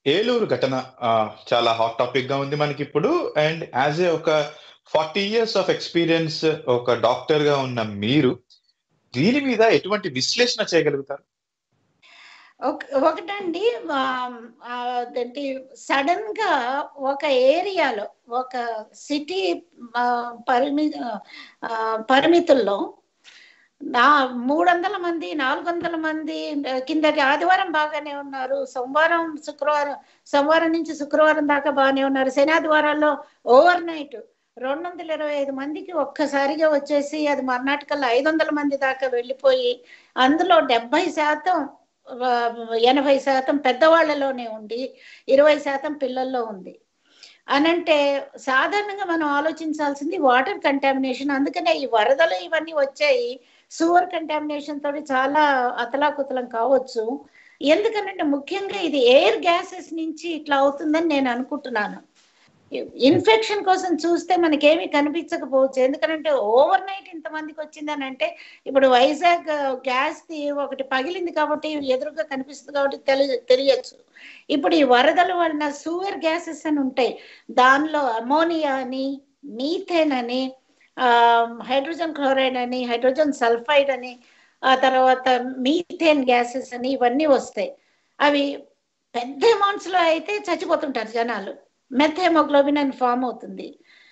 ఏలూరు ఘటన ఆ, చాలా హాట్ టాపిక్ గా ఉంది మనకి ఇప్పుడు అండ్ యాజ్ ఏ ఒక ఫార్టీ ఇయర్స్ ఆఫ్ ఎక్స్పీరియన్స్ ఒక డాక్టర్ గా ఉన్న మీరు దీని మీద ఎటువంటి విశ్లేషణ చేయగలుగుతారు ఒక- ఒకటండి అదేంటి సడన్ గా ఒక ఏరియాలో ఒక సిటీ పరిమి ఆ, పరిమితుల్లో నా మూడు వందల మంది నాలుగు వందల మంది కిందటి ఆదివారం బాగానే ఉన్నారు సోమవారం శుక్రవారం సోమవారం నుంచి శుక్రవారం దాకా బాగానే ఉన్నారు శని ఆదివారాల్లో ఓవర్ నైట్ రెండు వందల ఇరవై ఐదు మందికి ఒక్కసారిగా వచ్చేసి అది మర్నాటకల్లో ఐదు వందల మంది దాకా వెళ్ళిపోయి అందులో డెబ్బై శాతం ఆ, ఎనభై శాతం పెద్దవాళ్ళలోనే ఉండి ఇరవై శాతం పిల్లల్లో ఉంది అనంటే సాధారణంగా మనం ఆలోచించాల్సింది వాటర్ కంటామినేషన్ అందుకనే ఈ వరదలు ఇవన్నీ వచ్చాయి సువర్ కంటామినేషన్ తోటి చాలా అతలాకుతలం కావచ్చు ఎందుకనంటే ముఖ్యంగా ఇది ఎయిర్ గ్యాసెస్ నుంచి ఇట్లా అవుతుందని నేను అనుకుంటున్నాను ఇన్ఫెక్షన్ కోసం చూస్తే మనకేమీ కనిపించకపోవచ్చు ఎందుకంటే ఓవర్ నైట్ ఇంతమందికి వచ్చిందని అంటే ఇప్పుడు వైజాగ్ గ్యాస్ ది ఒకటి పగిలింది కాబట్టి ఎదురుగా కనిపిస్తుంది కాబట్టి తెలి తెలియచ్చు ఇప్పుడు ఈ వరదల వలన సూవర్ గ్యాసెస్ అని ఉంటాయి దానిలో అమోనియా అని మీథేన్ అని హైడ్రోజన్ క్లోరైడ్ అని హైడ్రోజన్ సల్ఫైడ్ అని ఆ తర్వాత మీథేన్ గ్యాసెస్ అని ఇవన్నీ వస్తాయి అవి పెద్ద అమౌంట్స్ లో అయితే చచ్చిపోతుంటారు జనాలు మెథెమోగ్లోబిన్ అని ఫామ్ అవుతుంది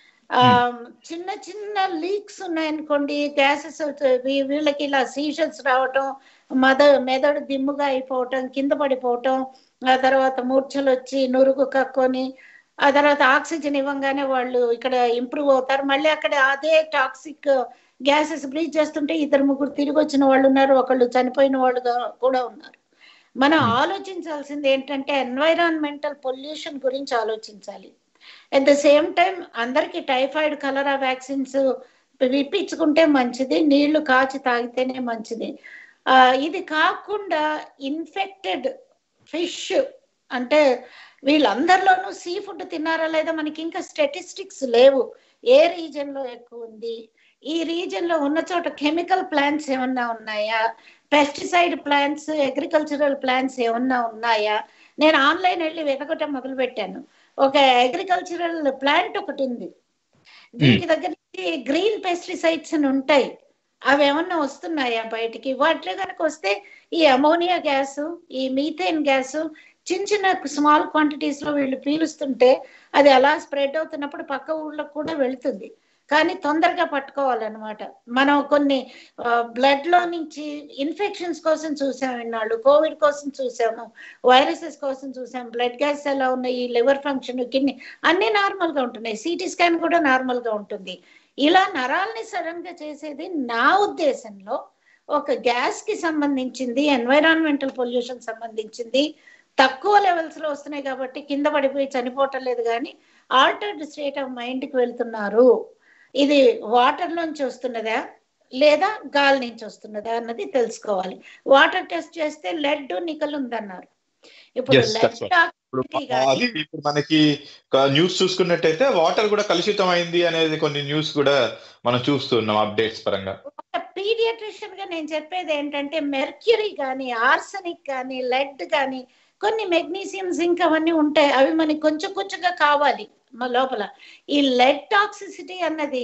ఆ చిన్న చిన్న లీక్స్ ఉన్నాయనుకోండి గ్యాసెస్ వీళ్ళకి ఇలా సీజన్స్ రావటం మద మెదడు దిమ్ముగా అయిపోవటం కింద పడిపోవటం ఆ తర్వాత మూర్ఛలు వచ్చి నురుగు కక్కొని ఆ తర్వాత ఆక్సిజన్ ఇవ్వగానే వాళ్ళు ఇక్కడ ఇంప్రూవ్ అవుతారు మళ్ళీ అక్కడ అదే టాక్సిక్ గ్యాసెస్ బ్రీచ్ చేస్తుంటే ఇద్దరు ముగ్గురు తిరిగి వచ్చిన వాళ్ళు ఉన్నారు ఒకళ్ళు చనిపోయిన వాళ్ళు కూడా ఉన్నారు మనం ఆలోచించాల్సింది ఏంటంటే ఎన్వైరాన్మెంటల్ పొల్యూషన్ గురించి ఆలోచించాలి అట్ ద సేమ్ టైం అందరికి టైఫాయిడ్ కలరా వ్యాక్సిన్స్ ఇప్పించుకుంటే మంచిది నీళ్లు కాచి తాగితేనే మంచిది ఆ, ఇది కాకుండా ఇన్ఫెక్టెడ్ ఫిష్ అంటే వీళ్ళందరిలోనూ సీ ఫుడ్ తిన్నారా లేదా మనకి ఇంకా స్టాటిస్టిక్స్ లేవు ఏ రీజన్ లో ఎక్కువ ఉంది ఈ రీజన్ లో ఉన్న చోట కెమికల్ ప్లాంట్స్ ఏమన్నా ఉన్నాయా పెస్టిసైడ్ ప్లాంట్స్ అగ్రికల్చరల్ ప్లాంట్స్ ఏమన్నా ఉన్నాయా నేను ఆన్లైన్ వెళ్ళి వెతకటం మొదలు పెట్టాను ఒక అగ్రికల్చరల్ ప్లాంట్ ఒకటి ఉంది దీనికి దగ్గర గ్రీన్ పెస్టిసైడ్స్ అని ఉంటాయి అవి ఏమన్నా వస్తున్నాయా బయటికి వాటిలో కనుక వస్తే ఈ అమోనియా గ్యాస్ ఈ మీథేన్ గ్యాస్ చిన్న చిన్న స్మాల్ క్వాంటిటీస్ లో వీళ్ళు పీలుస్తుంటే అది అలా స్ప్రెడ్ అవుతున్నప్పుడు పక్క ఊళ్ళకి కూడా వెళుతుంది కానీ తొందరగా పట్టుకోవాలన్నమాట మనం కొన్ని బ్లడ్ లో నుంచి ఇన్ఫెక్షన్స్ కోసం చూసాము ఇన్నాళ్ళు కోవిడ్ కోసం చూసాము వైరసెస్ కోసం చూసాము బ్లడ్ గ్యాస్ ఎలా ఉన్నాయి లివర్ ఫంక్షన్ కిడ్నీ అన్ని నార్మల్ గా ఉంటున్నాయి సిటీ స్కాన్ కూడా నార్మల్ గా ఉంటుంది ఇలా నరాల్ని సడన్ గా చేసేది నా ఉద్దేశంలో ఒక గ్యాస్ కి సంబంధించింది ఎన్వైరాన్మెంటల్ పొల్యూషన్ సంబంధించింది తక్కువ లెవెల్స్ లో వస్తున్నాయి కాబట్టి కింద పడిపోయి చనిపోవటం లేదు కానీ ఆల్టర్డ్ స్టేట్ ఆఫ్ మైండ్ కి వెళ్తున్నారు ఇది వాటర్ నుంచి వస్తున్నదా లేదా గాలి నుంచి వస్తున్నదా అన్నది తెలుసుకోవాలి వాటర్ టెస్ట్ చేస్తే లెడ్ నికల్ ఉందన్నారు ఇప్పుడు Yes, that's లెడ్ ఇప్పుడు అది ఇప్పుడు మనకి న్యూస్ చూసుకున్నట్టయితే వాటర్ కూడా కలుషితం అయింది అనేది కొన్ని న్యూస్ కూడా మనం చూస్తున్నాం అప్డేట్స్ పరంగా పీడియాట్రిషియన్ గా నేను చెప్పేది ఏంటంటే మెర్క్యూరీ కానీ ఆర్సనిక్ కానీ లెడ్ కానీ కొన్ని మెగ్నీషియం జింక్ అవన్నీ ఉంటాయి అవి మనకి కొంచెం కొంచెంగా కావాలి మా లోపల ఈ లెడ్ టాక్సిసిటీ అన్నది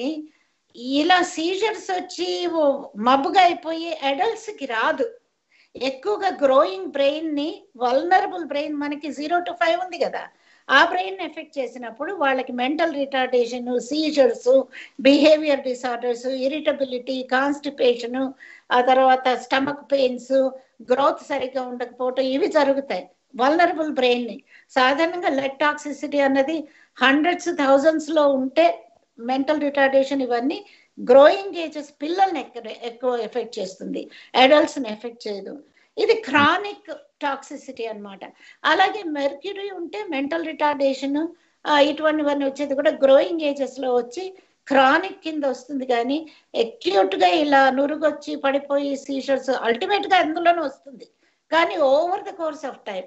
ఇలా సీజర్స్ వచ్చి ఓ మబ్బుగా అయిపోయి అడల్ట్స్ కి రాదు ఎక్కువగా గ్రోయింగ్ బ్రెయిన్ ని వల్నరబుల్ బ్రెయిన్ మనకి జీరో టు ఫైవ్ ఉంది కదా ఆ బ్రెయిన్ ఎఫెక్ట్ చేసినప్పుడు వాళ్ళకి mental retardation seizures behaviour disorders irritability constipation ఆ తర్వాత స్టమక్ పెయిన్స్ గ్రోత్ సరిగ్గా ఉండకపోవటం ఇవి జరుగుతాయి వల్నరబుల్ బ్రెయిన్ ని సాధారణంగా లెడ్ టాక్సిసిటీ అన్నది హండ్రెడ్స్ థౌజండ్స్ లో ఉంటే మెంటల్ రిటార్డేషన్ ఇవన్నీ గ్రోయింగ్ ఏజెస్ పిల్లల్ని ఎక్కువ ఎక్కువ ఎఫెక్ట్ చేస్తుంది అడల్ట్స్ ని ఎఫెక్ట్ చేయదు ఇది క్రానిక్ టాక్సిసిటీ అన్నమాట అలాగే మెర్క్యూరీ ఉంటే మెంటల్ రిటార్డేషన్ ఇటువంటివన్నీ వచ్చేది కూడా గ్రోయింగ్ ఏజెస్ లో వచ్చి క్రానిక్ కింద వస్తుంది కానీ acute గా ఇలా నురుగొచ్చి పడిపోయి సీషర్స్ అల్టిమేట్ గా అందులోనే వస్తుంది కానీ over the course of time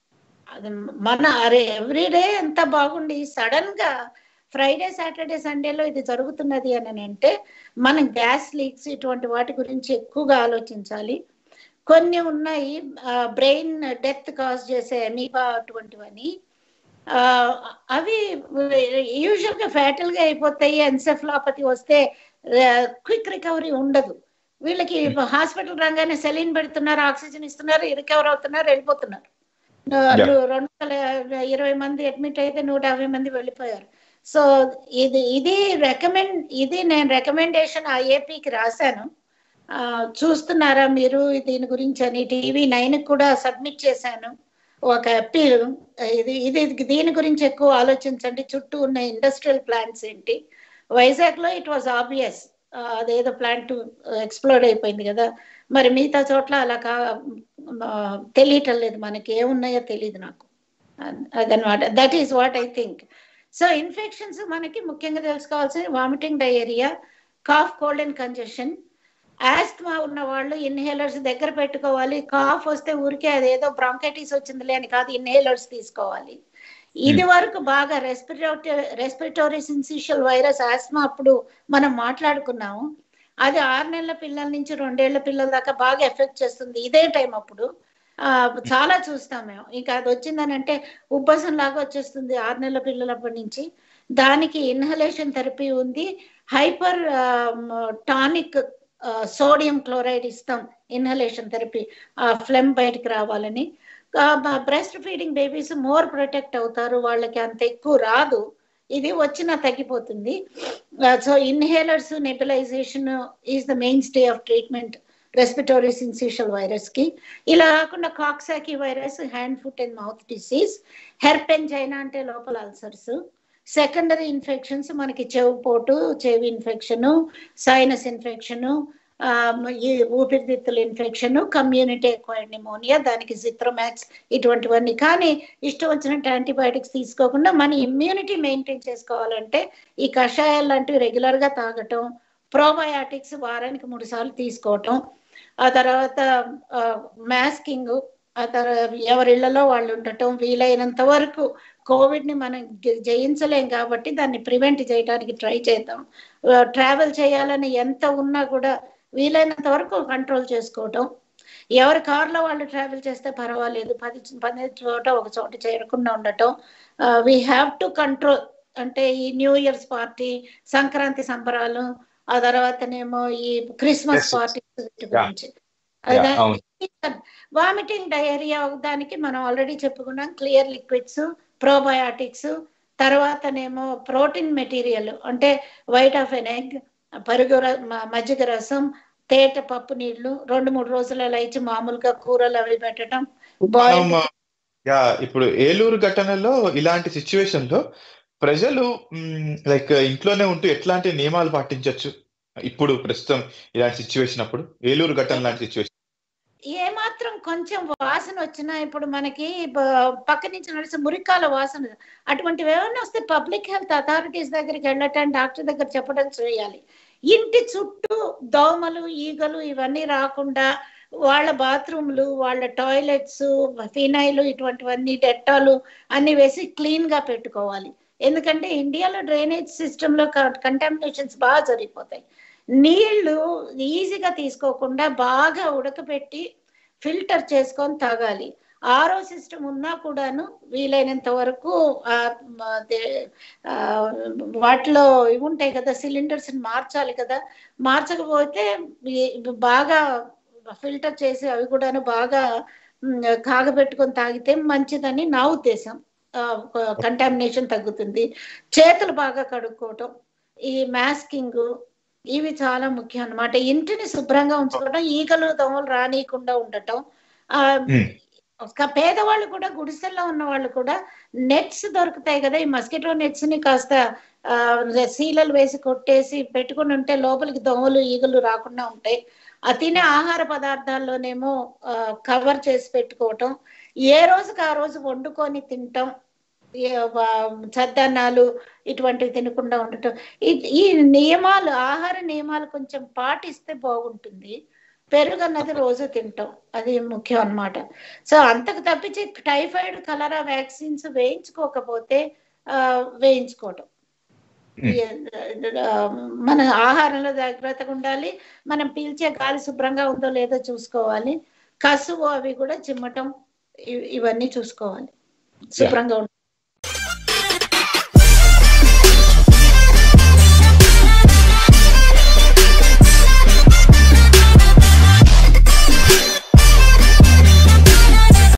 అది మన అరే ఎవ్రీడే ఎంత బాగుండి సడన్ గా ఫ్రైడే సాటర్డే సండేలో ఇది జరుగుతున్నది అని అంటే మనం గ్యాస్ లీక్స్ ఇటువంటి వాటి గురించి ఎక్కువగా ఆలోచించాలి కొన్ని ఉన్నాయి బ్రెయిన్ డెత్ కాజ్ చేసే అమీబా అటువంటివని ఆ, అవి యూజువల్ గా ఫ్యాటల్ గా అయిపోతాయి ఎన్సెఫ్లాపతి వస్తే క్విక్ రికవరీ ఉండదు వీళ్ళకి హాస్పిటల్ రాగానే సెలిన్ పెడుతున్నారు ఆక్సిజన్ ఇస్తున్నారు రికవర్ అవుతున్నారు వెళ్ళిపోతున్నారు వాళ్ళు రెండు వందల ఇరవై మంది అడ్మిట్ అయితే నూట యాభై మంది వెళ్ళిపోయారు సో ఇది ఇది రికమెండ్ ఇది నేను రికమెండేషన్ ఆ ఏపీకి రాశాను ఆ, చూస్తున్నారా మీరు దీని గురించి అని టీవీ నైన్ కూడా సబ్మిట్ చేశాను ఒక అప్పీల్ ఇది ఇది దీని గురించి ఎక్కువ ఆలోచించండి చుట్టూ ఉన్న ఇండస్ట్రియల్ ప్లాంట్స్ ఏంటి వైజాగ్ లో ఇట్ వాజ్ ఆబ్వియస్ అదేదో ప్లాంట్ ఎక్స్ప్లోర్ అయిపోయింది కదా మరి మిగతా చోట్ల అలా కా ఆ, తెలియటం లేదు మనకి ఏమున్నాయో తెలియదు నాకు అదనమాట that is what I think so infections మనకి ముఖ్యంగా తెలుసుకోవాల్సింది vomiting diarrhoea cough cold and congestion asthma ఉన్న వాళ్ళు ఇన్హేలర్స్ దగ్గర పెట్టుకోవాలి కాఫ్ వస్తే ఊరికే అదేదో బ్రాంకైటిస్ వచ్చిందిలే అని కాదు ఇన్హేలర్స్ తీసుకోవాలి ఇది వరకు బాగా respiratory respiratory syncytial virus asthma అప్పుడు మనం మాట్లాడుకున్నాము అది ఆరు నెలల పిల్లల నుంచి రెండేళ్ల పిల్లల దాకా బాగా ఎఫెక్ట్ చేస్తుంది ఇదే టైం అప్పుడు ఆ, చాలా చూస్తాం మేము ఇంకా అది వచ్చిందని అంటే ఉబ్బసం లాగా వచ్చేస్తుంది ఆరు నెలల పిల్లలప్పటి నుంచి దానికి ఇన్హలేషన్ థెరపీ ఉంది హైపర్ టానిక్ సోడియం క్లోరైడ్ ఇస్తాం ఇన్హలేషన్ థెరపీ ఆ ఫ్లెమ్ బయటికి రావాలని breast feeding babies more protect అవుతారు వాళ్ళకి అంత ఎక్కువ రాదు ఇది వచ్చినా తగ్గిపోతుంది so inhalers nebulisation is the mainstay of treatment respiratory syncytial virus కి ఇలా కాకుండా coxsackie virus hand foot and mouth disease herpangina అంటే లోపల అల్సర్స్ సెకండరీ ఇన్ఫెక్షన్స్ మనకి చెవు పోటు చెవి ఇన్ఫెక్షన్ సైనస్ ఇన్ఫెక్షన్ ఈ ఊపిరితిత్తుల ఇన్ఫెక్షన్ కమ్యూనిటీ ఎక్వైర్డ్ నిమోనియా దానికి జిత్రోమాక్స్ ఇటువంటివన్నీ కానీ ఇష్టం వచ్చినట్టు యాంటీబయాటిక్స్ తీసుకోకుండా మన ఇమ్యూనిటీ మెయింటైన్ చేసుకోవాలంటే ఈ కషాయాలు లాంటివి రెగ్యులర్ గా తాగటం ప్రోబయాటిక్స్ వారానికి మూడు సార్లు తీసుకోవటం ఆ తర్వాత మాస్కింగ్ ఆ తర్వాత ఎవరిళ్లలో వాళ్ళు ఉండటం వీలైనంత వరకు కోవిడ్ ని మనం జ- జయించలేం కాబట్టి దాన్ని ప్రివెంట్ చేయడానికి ట్రై చేద్దాం ట్రావెల్ చేయాలని ఎంత ఉన్నా కూడా వీలైనంత వరకు కంట్రోల్ చేసుకోవటం ఎవరి కార్లో వాళ్ళు ట్రావెల్ చేస్తే పర్వాలేదు పది పది చోట ఒక చోట చేరకుండా ఉండటం వీ హ్యావ్ టు కంట్రోల్ అంటే ఈ న్యూ ఇయర్స్ పార్టీ సంక్రాంతి సంబరాలు ఆ తర్వాతనేమో ఈ క్రిస్మస్ Yes. పార్టీ గురించి Yeah, అవును. వామిటింగ్ డయేరియా దానికి మనం ఆల్రెడీ చెప్పుకున్నాం క్లియర్ లిక్విడ్స్ ప్రోబయాటిక్స్ తర్వాతనేమో ప్రోటీన్ మెటీరియల్ అంటే వైట్ ఆఫ్ ఎన్ ఎగ్ పరుగు ర- మ- మజ్జిగ రసం తేట పప్పు నీళ్లు రెండు మూడు రోజులు అలా ఇచ్చి మామూలుగా కూరలు అవి పెట్టడం బాయిల్ మనం, యా ఇప్పుడు ఏలూరు ఘటనలో ఇలాంటి సిచ్యువేషన్ లో ప్రజలు లైక్ ఇంట్లోనే ఉంటూ ఎట్లాంటి నియమాలు పాటించవచ్చు ఇప్పుడు ప్రస్తుతం ఇలాంటి సిచ్యువేషన్ అప్పుడు ఏలూరు ఘటన లాంటి సిచ్యువేషన్ ఏ మాత్రం కొంచెం వాసన వచ్చినా ఇప్పుడు మనకి బ- పక్క నుంచి నడిచే మురికాల వాసన అటువంటివి ఏమైనా వస్తే పబ్లిక్ హెల్త్ అథారిటీస్ దగ్గరికి వెళ్ళటం డాక్టర్ దగ్గర చెప్పడం చేయాలి ఇంటి చుట్టూ దోమలు ఈగలు ఇవన్నీ రాకుండా వాళ్ళ బాత్రూమ్లు వాళ్ళ టాయిలెట్స్ ఫినైల్ ఇటువంటివన్నీ డెట్టాలు అన్ని వేసి క్లీన్ గా పెట్టుకోవాలి ఎందుకంటే ఇండియాలో డ్రైనేజ్ సిస్టమ్ లో కంటామినేషన్స్ బాగా జరిగిపోతాయి నీళ్లు ఈజీగా తీసుకోకుండా బాగా ఉడకబెట్టి ఫిల్టర్ చేసుకొని తాగాలి ఆరో సిస్టమ్ ఉన్నా కూడాను వీలైనంత వరకు ఆ, మ, దే- ఆ, వాటిలో ఇవి ఉంటాయి కదా సిలిండర్స్ మార్చాలి కదా మార్చకపోతే ఈ- బాగా ఫిల్టర్ చేసి అవి కూడాను బాగా మ్, కాగబెట్టుకొని తాగితే మంచిదని నా ఉద్దేశం కంటామినేషన్ తగ్గుతుంది చేతులు బాగా కడుక్కోవటం ఈ మాస్కింగ్ ఇవి చాలా ముఖ్యం అన్నమాట ఇంటిని శుభ్రంగా ఉంచుకోవడం ఈగలు దోమలు రానియకుండా ఉండటం ఆ Hmm. ఒక పేదవాళ్ళు కూడా గుడిసెల్లో ఉన్న వాళ్ళు కూడా నెట్స్ దొరుకుతాయి కదా ఈ మస్కిటో నెట్స్ ని కాస్త ఆ, సీలలు వేసి కొట్టేసి పెట్టుకుని ఉంటే లోపలికి దోమలు ఈగలు రాకుండా ఉంటాయి ఆ తినే ఆహార పదార్థాల్లోనేమో కవర్ చేసి పెట్టుకోవటం ఏ రోజుకి ఆ రోజు వండుకొని తింటాం ఏ- వా- చద్దన్నాలు ఇటువంటివి తినకుండా ఉండటం ఈ- ఈ నియమాలు ఆహార నియమాలు కొంచెం పాటిస్తే బాగుంటుంది పెరుగు అన్నది రోజు తింటాం అది ముఖ్యం అన్నమాట సో అంతకు తప్పించి టైఫాయిడ్ కలరా వ్యాక్సిన్స్ వేయించుకోకపోతే ఆ, వేయించుకోవటం Hmm. ఈ- ఆ, మన ఆహారంలో జాగ్రత్తగా ఉండాలి మనం పీల్చే గాలి శుభ్రంగా ఉందో లేదో చూసుకోవాలి కసువు అవి కూడా చిమ్మటం ఇ- ఇవన్నీ చూసుకోవాలి శుభ్రంగా ఉండాలి